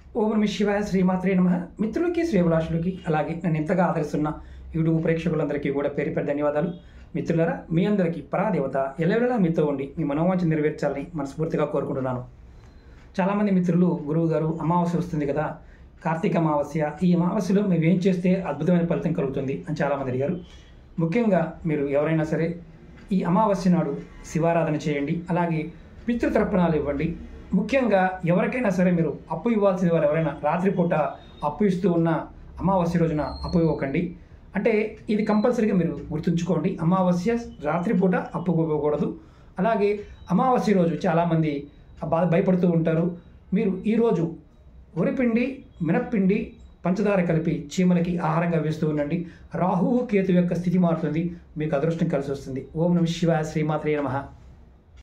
ఓం నమ శివాయ శ్రీమాత్రే నమ మిత్రులకి శ్రీభిలాషులకి అలాగే నన్ను ఎంతగా ఆదరిస్తున్న యూట్యూబ్ ప్రేక్షకులందరికీ కూడా పేరు పేరు ధన్యవాదాలు మిత్రులారా మీ అందరికీ పరాదేవత ఎల్లవేళలా మీతో ఉండి మీ మనోవాంఛ నెరవేర్చాలని మనస్ఫూర్తిగా కోరుకుంటున్నాను చాలామంది మిత్రులు గురువు గారు అమావాస్య వస్తుంది కదా కార్తీక అమావాస్య ఈ అమావాస్యలో మేము ఏం చేస్తే అద్భుతమైన ఫలితం కలుగుతుంది అని చాలామంది అడిగారు ముఖ్యంగా మీరు ఎవరైనా సరే ఈ అమావాస్య నాడు శివారాధన చేయండి అలాగే పితృతర్పణాలు ఇవ్వండి ముఖ్యంగా ఎవరికైనా సరే మీరు అప్పు ఇవ్వాల్సిన వారు ఎవరైనా రాత్రిపూట అప్పు ఇస్తూ ఉన్న అమావాస్య రోజున అప్పు ఇవ్వకండి అంటే ఇది కంపల్సరీగా మీరు గుర్తుంచుకోండి అమావాస్య రాత్రిపూట అప్పు ఇవ్వకూడదు అలాగే అమావాస్య రోజు చాలామంది బాధ భయపడుతూ ఉంటారు మీరు ఈరోజు వరిపిండి మినప్పిండి పంచదార కలిపి చీమలకి ఆహారంగా వేస్తూ ఉండండి రాహువు కేతు యొక్క స్థితి మారుతుంది మీకు అదృష్టం కలిసి వస్తుంది ఓం నమ శివాయ శ్రీమాత్రే నమః